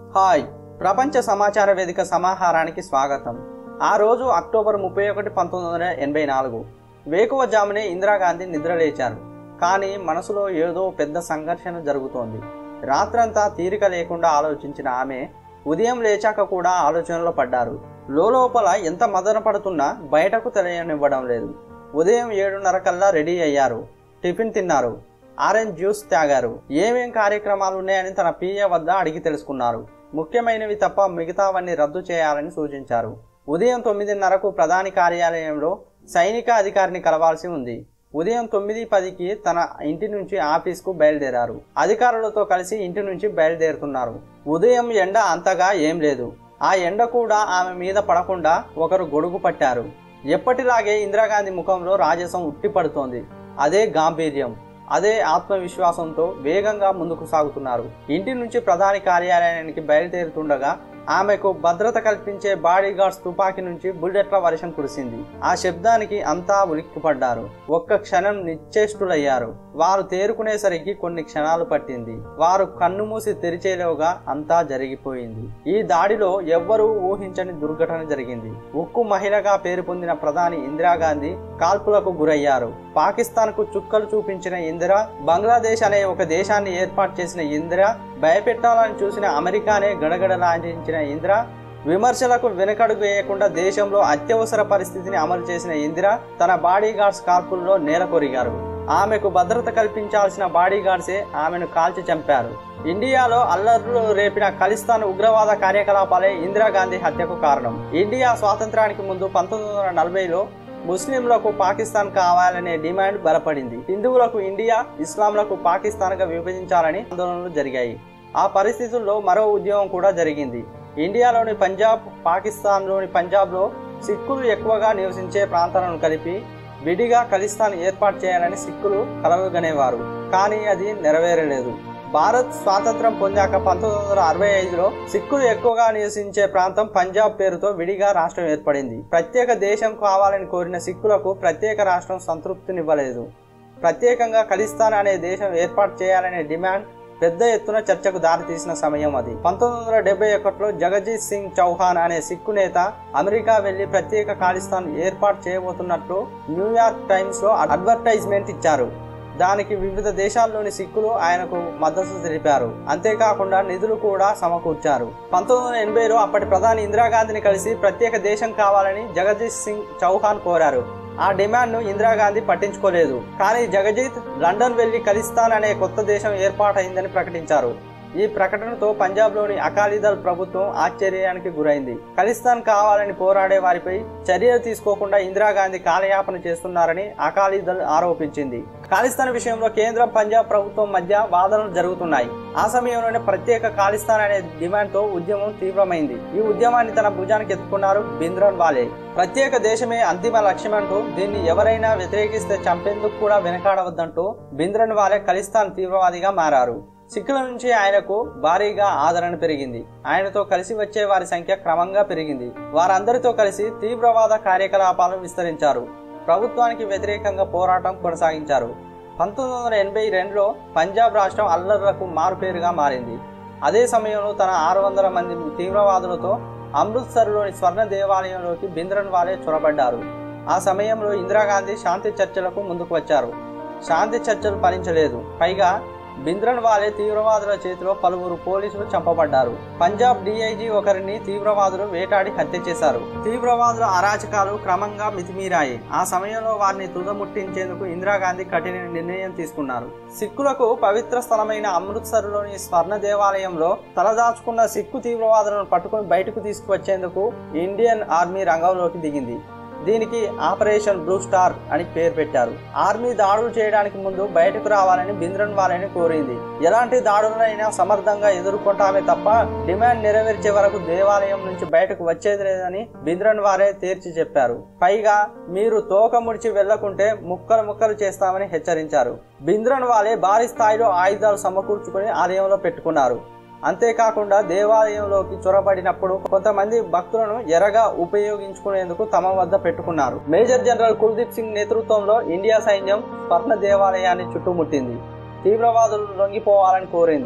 hi ప్రపంచ సమాచార వేదిక సమాహారానికి స్వాగతం ఆ రోజు అక్టోబర్ ముప్పై ఒకటి పంతొమ్మిది వందల ఎనభై నాలుగు వేకువజామునే ఇందిరాగాంధీ నిద్రలేచారు కానీ మనసులో ఏదో పెద్ద సంఘర్షణ జరుగుతోంది రాత్రంతా తీరిక లేకుండా ఆలోచించిన ఆమె ఉదయం లేచాక కూడా ఆలోచనలో పడ్డారు లోపల ఎంత మదన పడుతున్నా బయటకు తెలియనివ్వడం లేదు ఉదయం ఏడున్నర కల్లా రెడీ అయ్యారు టిఫిన్ తిన్నారు ఆరెంజ్ జ్యూస్ తాగారు ఏమేం కార్యక్రమాలు ఉన్నాయని తన పిఏ వద్ద అడిగి తెలుసుకున్నారు ముఖ్యమైనవి తప్ప మిగతావన్నీ రద్దు చేయాలని సూచించారు ఉదయం తొమ్మిదిన్నరకు ప్రధాని కార్యాలయంలో సైనిక అధికారిని కలవాల్సి ఉంది ఉదయం తొమ్మిది పదికి తన ఇంటి నుంచి ఆఫీస్కు బయలుదేరారు అధికారులతో కలిసి ఇంటి నుంచి బయలుదేరుతున్నారు ఉదయం ఎండ అంతగా ఏం లేదు ఆ ఎండ కూడా ఆమె మీద పడకుండా ఒకరు గొడుగు పట్టారు ఎప్పటిలాగే ఇందిరాగాంధీ ముఖంలో రాజసం ఉట్టిపడుతోంది అదే గాంభీర్యం అదే ఆత్మవిశ్వాసంతో వేగంగా ముందుకు సాగుతున్నారు ఇంటి నుంచి ప్రధాని కార్యాలయానికి బయలుదేరుతుండగా ఆమెకు భద్రత కల్పించే బాడీ గార్డ్స్ తుపాకీ నుంచి బుల్లెట్ల వర్షం కురిసింది ఆ శబ్దానికి అంతా ఉలిక్కిపడ్డారు ఒక్క క్షణం నిశ్చేష్టులయ్యారు వారు తేరుకునేసరికి కొన్ని క్షణాలు పట్టింది వారు కన్ను మూసి తెరిచేలోగా అంతా జరిగిపోయింది ఈ దాడిలో ఎవ్వరూ ఊహించని దుర్ఘటన జరిగింది ఉక్కు మహిళగా పేరు పొందిన ప్రధాని ఇందిరాగాంధీ కాల్పులకు గురయ్యారు పాకిస్తాన్ కు చుక్కలు చూపించిన ఇందిరా బంగ్లాదేశ్ అనే ఒక దేశాన్ని ఏర్పాటు చేసిన ఇందిరా భయపెట్టాలని చూసిన అమెరికానే గడగడలాంటించిన ఇందిరా విమర్శలకు వెనకడుగు వేయకుండా దేశంలో అత్యవసర పరిస్థితిని అమలు చేసిన ఇందిరా తన బాడీ గార్డ్స్ కాల్పుల్లో నేల కొరిగారు ఆమెకు భద్రత కల్పించాల్సిన బాడీ గార్డ్సే ఆమెను కాల్చి చంపారు ఇండియాలో అల్లర్లు రేపిన ఖలిస్తాన్ ఉగ్రవాద కార్యకలాపాలే ఇందిరాగాంధీ హత్యకు కారణం ఇండియా స్వాతంత్రానికి ముందు పంతొమ్మిది వందల నలభైలో ముస్లింలకు పాకిస్తాన్ కావాలనే డిమాండ్ బలపడింది హిందువులకు ఇండియా ఇస్లాంలకు పాకిస్తాన్గా విభజించాలని ఆందోళనలు జరిగాయి ఆ పరిస్థితుల్లో మరో ఉద్యమం కూడా జరిగింది ఇండియాలోని పంజాబ్ పాకిస్తాన్లోని పంజాబ్లో సిక్కులు ఎక్కువగా నివసించే ప్రాంతాలను కలిపి విడిగా ఖలిస్తాన్ ఏర్పాటు చేయాలని సిక్కులు కలవగనేవారు కానీ అది నెరవేరలేదు భారత్ స్వాతంత్రం పొందాక పంతొమ్మిది వందల అరవై ఐదులో సిక్కులు ఎక్కువగా నివసించే ప్రాంతం పంజాబ్ పేరుతో విడిగా రాష్ట్రం ఏర్పడింది ప్రత్యేక దేశం కావాలని కోరిన సిక్కులకు ప్రత్యేక రాష్ట్రం సంతృప్తినివ్వలేదు ప్రత్యేకంగా ఖలిస్తాన్ అనే దేశం ఏర్పాటు చేయాలనే డిమాండ్ పెద్ద ఎత్తున చర్చకు దారితీసిన సమయం అది పంతొమ్మిది వందల డెబ్బై ఒకటిలో జగజీత్ సింగ్ చౌహాన్ అనే సిక్కు నేత అమెరికా వెళ్లి ప్రత్యేక ఖాళిస్తాన్ ఏర్పాటు చేయబోతున్నట్లు న్యూయార్క్ టైమ్స్ లో అడ్వర్టైజ్మెంట్ ఇచ్చారు దానికి వివిధ దేశాల్లోని సిక్కులు ఆయనకు మద్దతు తెలిపారు అంతేకాకుండా నిధులు కూడా సమకూర్చారు పంతొమ్మిది వందల ఎనభైలో అప్పటి ప్రధాని ఇందిరాగాంధీని కలిసి ప్రత్యేక దేశం కావాలని జగజీత్ సింగ్ చౌహాన్ కోరారు ఆ డిమాండ్ను ఇందిరాగాంధీ పట్టించుకోలేదు కానీ జగజీత్ లండన్ వెళ్లి ఖలిస్తాన్ అనే కొత్త దేశం ఏర్పాటైందని ప్రకటించారు ఈ ప్రకటనతో పంజాబ్లోని అకాలీదళ్ ప్రభుత్వం ఆశ్చర్యానికి గురైంది ఖలిస్తాన్ కావాలని పోరాడే వారిపై చర్యలు తీసుకోకుండా ఇందిరాగాంధీ కాలయాపన చేస్తున్నారని అకాలీదళ్ ఆరోపించింది ఖాళిస్తాన్ విషయంలో కేంద్రం పంజాబ్ ప్రభుత్వం మధ్య వాదనలు జరుగుతున్నాయి ఆ సమయంలోనే ప్రత్యేక ఖాళిస్తాన్ అనే డిమాండ్తో ఉద్యమం తీవ్రమైంది ఈ ఉద్యమాన్ని తన భుజానికి ఎత్తుకున్నారు బింద్రన్ వాలే ప్రత్యేక దేశమే అంతిమ లక్ష్యమంటూ దీన్ని ఎవరైనా వ్యతిరేకిస్తే చంపేందుకు కూడా వెనకాడవద్దంటూ బింద్రన్ వాలే ఖలిస్తాన్ తీవ్రవాదిగా మారారు సిక్కుల నుంచి ఆయనకు భారీగా ఆదరణ పెరిగింది ఆయనతో కలిసి వచ్చే వారి సంఖ్య క్రమంగా పెరిగింది వారందరితో కలిసి తీవ్రవాద కార్యకలాపాలను విస్తరించారు ప్రభుత్వానికి వ్యతిరేకంగా పోరాటం కొనసాగించారు పంతొమ్మిది వందల ఎనభై రెండులో పంజాబ్ రాష్ట్రం అల్లర్లకు మారుపేరుగా మారింది అదే సమయంలో తన ఆరు వందల మంది తీవ్రవాదులతో అమృత్సర్లోని స్వర్ణ దేవాలయంలోకి బింద్రన్ వాలే చొరబడ్డారు ఆ సమయంలో ఇందిరాగాంధీ శాంతి చర్చలకు ముందుకు వచ్చారు శాంతి చర్చలు ఫలించలేదు పైగా బింద్రన్ వాలే తీవ్రవాదుల చేతిలో పలువురు పోలీసులు చంపబడ్డారు పంజాబ్ డీఐజీ ఒకరిని తీవ్రవాదులు వేటాడి హత్య చేశారు తీవ్రవాదుల అరాచకాలు క్రమంగా మితిమీరాయి ఆ సమయంలో వారిని తుదముట్టించేందుకు ఇందిరాగాంధీ కఠిన నిర్ణయం తీసుకున్నారు సిక్కులకు పవిత్ర స్థలమైన అమృత్సర్లోని స్వర్ణ దేవాలయంలో తలదాచుకున్న సిక్కు తీవ్రవాదులను పట్టుకుని బయటకు తీసుకువచ్చేందుకు ఇండియన్ ఆర్మీ రంగంలోకి దిగింది దీనికి ఆపరేషన్ బ్లూ స్టార్ అని పేరు పెట్టారు ఆర్మీ దాడులు చేయడానికి ముందు బయటకు రావాలని బింద్రన్ వాలని కోరింది ఎలాంటి దాడులైనా సమర్థంగా ఎదుర్కొంటామే తప్ప డిమాండ్ నెరవేర్చే వరకు దేవాలయం నుంచి బయటకు వచ్చేది లేదని బింద్రన్ వారే తేల్చి చెప్పారు పైగా మీరు తోక ముడిచి వెళ్లకుంటే ముక్కలు ముక్కలు చేస్తామని హెచ్చరించారు బింద్రన్ వాలే భారీ స్థాయిలో ఆయుధాలు సమకూర్చుకుని ఆలయంలో పెట్టుకున్నారు అంతేకాకుండా దేవాలయంలోకి చొరబడినప్పుడు కొంతమంది భక్తులను ఎరగా ఉపయోగించుకునేందుకు తమ వద్ద పెట్టుకున్నారు మేజర్ జనరల్ కుల్దీప్ సింగ్ నేతృత్వంలో ఇండియా సైన్యం స్వర్ణ దేవాలయాన్ని చుట్టుముట్టింది తీవ్రవాదులు లొంగిపోవాలని కోరింది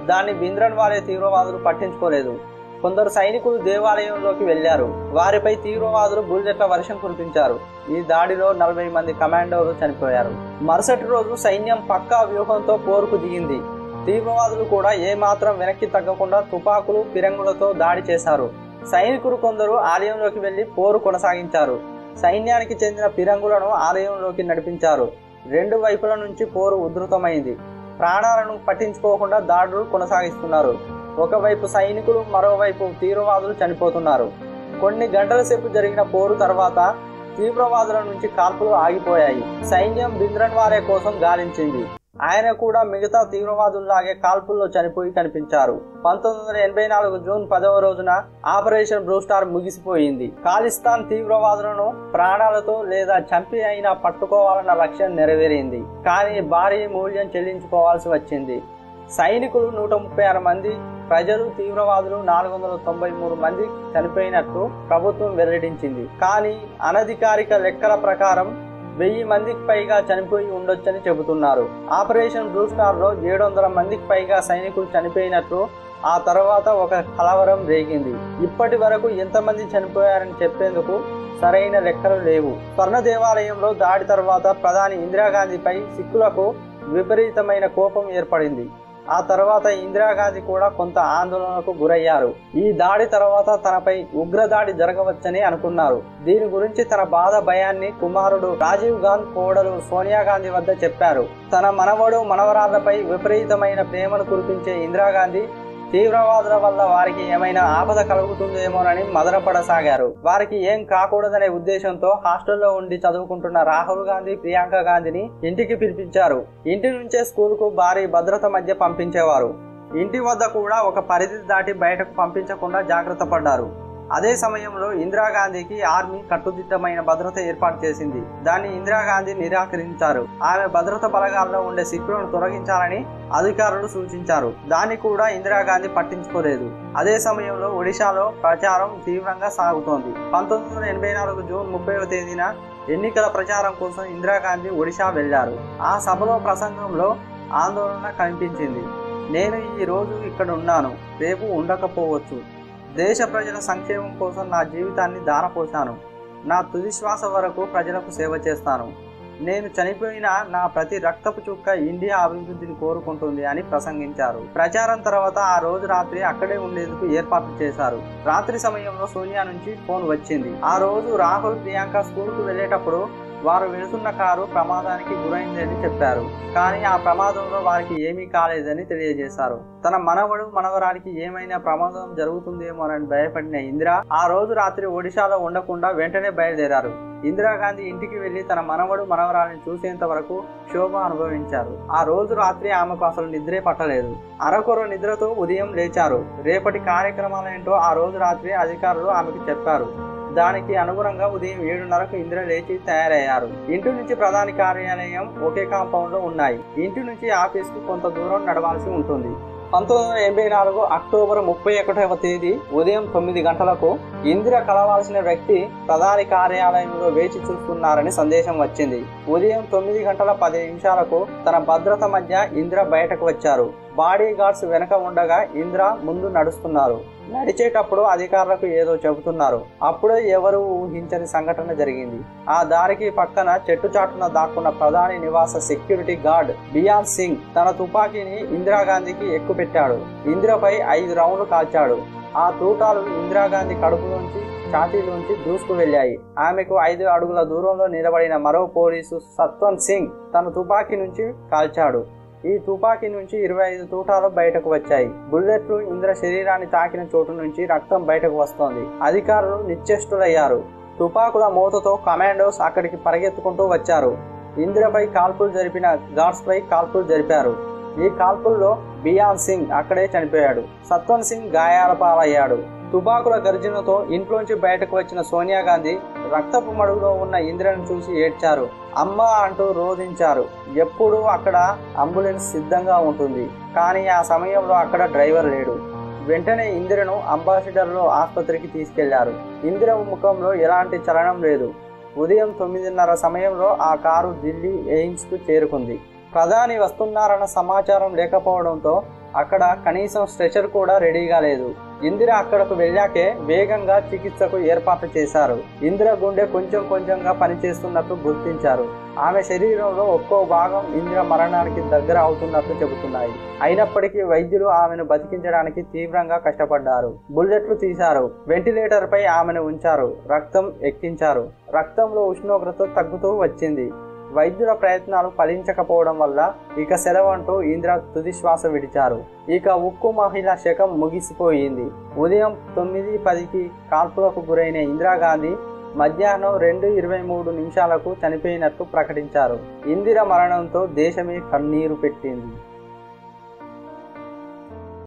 దాన్ని భింద్రన్వాలే తీవ్రవాదులు పట్టించుకోలేదు కొందరు సైనికులు దేవాలయంలోకి వెళ్లారు వారిపై తీవ్రవాదులు బుల్లెట్ల వర్షం కురిపించారు ఈ దాడిలో నలభై మంది కమాండోలు చనిపోయారు మరుసటి రోజు సైన్యం పక్కా వ్యూహంతో పోరుకు దిగింది తీవ్రవాదులు కూడా ఏమాత్రం వెనక్కి తగ్గకుండా తుపాకులు పిరంగులతో దాడి చేశారు సైనికులు కొందరు ఆలయంలోకి వెళ్లి పోరు కొనసాగించారు సైన్యానికి చెందిన పిరంగులను ఆలయంలోకి నడిపించారు రెండు వైపుల నుంచి పోరు ఉధృతమైంది ప్రాణాలను పట్టించుకోకుండా దాడులు కొనసాగిస్తున్నారు ఒకవైపు సైనికులు మరోవైపు తీవ్రవాదులు చనిపోతున్నారు కొన్ని గంటల సేపు జరిగిన పోరు తర్వాత తీవ్రవాదుల నుంచి కాల్పులు ఆగిపోయాయి సైన్యం బింద్రన్వారే కోసం గాలించింది ఆయన కూడా మిగతా తీవ్రవాదుల్లాగే కాల్పుల్లో చనిపోయి కనిపించారు పంతొమ్మిది వందల ఎనభై నాలుగు జూన్ పదవ రోజున ఆపరేషన్ బ్లూ స్టార్ ముగిసిపోయింది ఖాళిస్తాన్ తీవ్రవాదులను ప్రాణాలతో లేదా చంపి అయినా పట్టుకోవాలన్న లక్ష్యం నెరవేరింది కానీ భారీ మూల్యం చెల్లించుకోవాల్సి వచ్చింది సైనికులు నూట ముప్పై ఆరు మంది ప్రజలు తీవ్రవాదులు నాలుగు వందల తొంభై మూడు మంది చనిపోయినట్లు ప్రభుత్వం వెల్లడించింది కానీ అనధికారిక లెక్కల ప్రకారం వెయ్యి మందికి పైగా చనిపోయి ఉండొచ్చని చెబుతున్నారు ఆపరేషన్ బ్లూ స్టార్ లో ఏడు వందల మందికి పైగా సైనికులు చనిపోయినట్లు ఆ తర్వాత ఒక కలవరం రేగింది ఇప్పటి వరకు ఎంతమంది చనిపోయారని చెప్పేందుకు సరైన లెక్కలు లేవు స్వర్ణ దేవాలయంలో దాడి తర్వాత ప్రధాని ఇందిరాగాంధీపై సిక్కులకు విపరీతమైన కోపం ఏర్పడింది ఆ తర్వాత ఇందిరాగాంధీ కూడా కొంత ఆందోళనకు గురయ్యారు ఈ దాడి తర్వాత తనపై ఉగ్రదాడి జరగవచ్చని అనుకున్నారు దీని గురించి తన బాధ భయాన్ని కుమారుడు రాజీవ్ గాంధీ కోడలు సోనియా గాంధీ వద్ద చెప్పారు తన మనవడు మనవరాళ్లపై విపరీతమైన ప్రేమను కురిపించే ఇందిరాగాంధీ తీవ్రవాదుల వల్ల వారికి ఏమైనా ఆపద కలుగుతుందేమోనని మదనపడసాగారు వారికి ఏం కాకూడదనే ఉద్దేశంతో హాస్టల్లో ఉండి చదువుకుంటున్న రాహుల్ గాంధీ ప్రియాంక గాంధీని ఇంటికి పిలిపించారు ఇంటి నుంచే స్కూల్కు భారీ భద్రత మధ్య పంపించేవారు ఇంటి వద్ద కూడా ఒక పరిధి దాటి బయటకు పంపించకుండా జాగ్రత్త పడ్డారు అదే సమయంలో ఇందిరాగాంధీకి ఆర్మీ కట్టుదిట్టమైన భద్రత ఏర్పాటు చేసింది దాన్ని ఇందిరాగాంధీ నిరాకరించారు ఆమె భద్రత బలగాల్లో ఉండే సిక్కులను తొలగించాలని అధికారులు సూచించారు దాన్ని కూడా ఇందిరాగాంధీ పట్టించుకోలేదు అదే సమయంలో ఒడిశాలో ప్రచారం తీవ్రంగా సాగుతోంది పంతొమ్మిది వందల ఎనభై నాలుగు జూన్ ముప్పైవ తేదీన ఎన్నికల ప్రచారం కోసం ఇందిరాగాంధీ ఒడిశా వెళ్లారు ఆ సభలో ప్రసంగంలో ఆందోళన కనిపించింది నేను ఈ రోజు ఇక్కడ ఉన్నాను రేపు ఉండకపోవచ్చు దేశ ప్రజల సంక్షేమం కోసం నా జీవితాన్ని దారపోశాను నా తుది శ్వాస వరకు ప్రజలకు సేవ చేస్తాను నేను చనిపోయిన నా ప్రతి రక్తపు చుక్క ఇండియా అభివృద్ధిని కోరుకుంటుంది అని ప్రసంగించారు ప్రచారం తర్వాత ఆ రోజు రాత్రి అక్కడే ఉండేందుకు ఏర్పాట్లు చేశారు రాత్రి సమయంలో సోనియా నుంచి ఫోన్ వచ్చింది ఆ రోజు రాహుల్ ప్రియాంక స్కూల్కు వెళ్ళేటప్పుడు వారు వెళుతున్న కారు ప్రమాదానికి గురైందని చెప్పారు కానీ ఆ ప్రమాదంలో వారికి ఏమీ కాలేదని తెలియజేశారు తన మనవడు మనవరానికి ఏమైనా ప్రమాదం జరుగుతుందేమోనని భయపడిన ఇందిర ఆ రోజు రాత్రి ఒడిశాలో ఉండకుండా వెంటనే బయలుదేరారు ఇందిరాగాంధీ ఇంటికి వెళ్లి తన మనవడు మనవరాలిని చూసేంత వరకు శోభ అనుభవించారు ఆ రోజు రాత్రి ఆమెకు అసలు నిద్రే పట్టలేదు అరకొర నిద్రతో ఉదయం లేచారు రేపటి కార్యక్రమాలేంటో ఆ రోజు రాత్రి అధికారులు ఆమెకు చెప్పారు దానికి అనుగుణంగా ఉదయం ఏడున్నరకు ఇందిర లేచి తయారయ్యారు ఇంటి నుంచి ప్రధాని కార్యాలయం ఒకే కాంపౌండ్ లో ఉన్నాయి ఇంటి నుంచి ఆఫీస్ కు కొంత దూరం నడవాల్సి ఉంటుంది పంతొమ్మిది వందల ఎనభై నాలుగు అక్టోబర్ ముప్పై ఒకటవ తేదీ ఉదయం తొమ్మిది గంటలకు ఇందిర కలవాల్సిన వ్యక్తి ప్రధాని కార్యాలయంలో వేచి చూస్తున్నారని సందేశం వచ్చింది ఉదయం తొమ్మిది గంటల పది నిమిషాలకు తన భద్రత మధ్య ఇందిర బయటకు వచ్చారు బాడీ గార్డ్స్ వెనక ఉండగా ఇంద్ర ముందు నడుస్తున్నారు నడిచేటప్పుడు అధికారులకు ఏదో చెబుతున్నారు అప్పుడే ఎవరు ఊహించని సంఘటన జరిగింది ఆ దారికి పక్కన చెట్టు చాటున దాక్కున్న ప్రధాని నివాస సెక్యూరిటీ గార్డ్ బియాన్ సింగ్ తన తుపాకీని ఇందిరాగాంధీకి ఎక్కుపెట్టాడు ఇందిరపై ఐదు రౌండ్లు కాల్చాడు ఆ తూటాలు ఇందిరాగాంధీ కడుపులోంచి ఛాతీలోంచి దూసుకు వెళ్ళాయి ఆమెకు ఐదు అడుగుల దూరంలో నిలబడిన మరో పోలీసు సత్వంత్ సింగ్ తన తుపాకీ నుంచి కాల్చాడు ఈ తుపాకీ నుంచి ఇరవై ఐదు తూటాలు బయటకు వచ్చాయి బుల్లెట్లు ఇంద్ర శరీరాన్ని తాకిన చోటు నుంచి రక్తం బయటకు వస్తోంది అధికారులు నిశ్చేష్టులయ్యారు తుపాకుల మూతతో కమాండోస్ అక్కడికి పరిగెత్తుకుంటూ వచ్చారు ఇందిరపై కాల్పులు జరిపిన గార్డ్స్ పై కాల్పులు జరిపారు ఈ కాల్పుల్లో బియాన్ సింగ్ అక్కడే చనిపోయాడు సత్వన్ సింగ్ గాయాల పాలయ్యాడు తుపాకుల గర్జనతో ఇంట్లోంచి బయటకు వచ్చిన సోనియా గాంధీ రక్తపు మడుగులో ఉన్న ఇందిరను చూసి ఏడ్చారు అమ్మ అంటూ రోధించారు ఎప్పుడూ అక్కడ అంబులెన్స్ సిద్ధంగా ఉంటుంది కానీ ఆ సమయంలో అక్కడ డ్రైవర్ లేడు వెంటనే ఇందిరను అంబాసిడర్లో ఆసుపత్రికి తీసుకెళ్లారు ఇందిర ముఖంలో ఎలాంటి చలనం లేదు ఉదయం తొమ్మిదిన్నర సమయంలో ఆ కారు ఢిల్లీ ఎయిమ్స్కు చేరుకుంది ప్రధాని వస్తున్నారన్న సమాచారం లేకపోవడంతో అక్కడ కనీసం స్ట్రెచర్ కూడా రెడీగా లేదు ఇందిర అక్కడకు వెళ్ళాకే వేగంగా చికిత్సకు ఏర్పాట్లు చేశారు ఇందిర గుండె కొంచెం కొంచెంగా పనిచేస్తున్నట్టు గుర్తించారు ఆమె శరీరంలో ఒక్కో భాగం ఇందిర మరణానికి దగ్గర అవుతున్నట్లు చెబుతున్నాయి అయినప్పటికీ వైద్యులు ఆమెను బతికించడానికి తీవ్రంగా కష్టపడ్డారు బుల్లెట్లు తీశారు వెంటిలేటర్ పై ఆమెను ఉంచారు రక్తం ఎక్కించారు రక్తంలో ఉష్ణోగ్రత తగ్గుతూ వచ్చింది వైద్యుల ప్రయత్నాలు ఫలించకపోవడం వల్ల ఇక సెలవంటూ ఇంద్ర తుది శ్వాస విడిచారు ఇక ఉక్కు మహిళ శకం ముగిసిపోయింది ఉదయం తొమ్మిది పదికి కాల్పులకు గురైన ఇందిరాగాంధీ మధ్యాహ్నం రెండు ఇరవై మూడు నిమిషాలకు చనిపోయినట్టు ప్రకటించారు ఇందిర మరణంతో దేశమే కన్నీరు పెట్టింది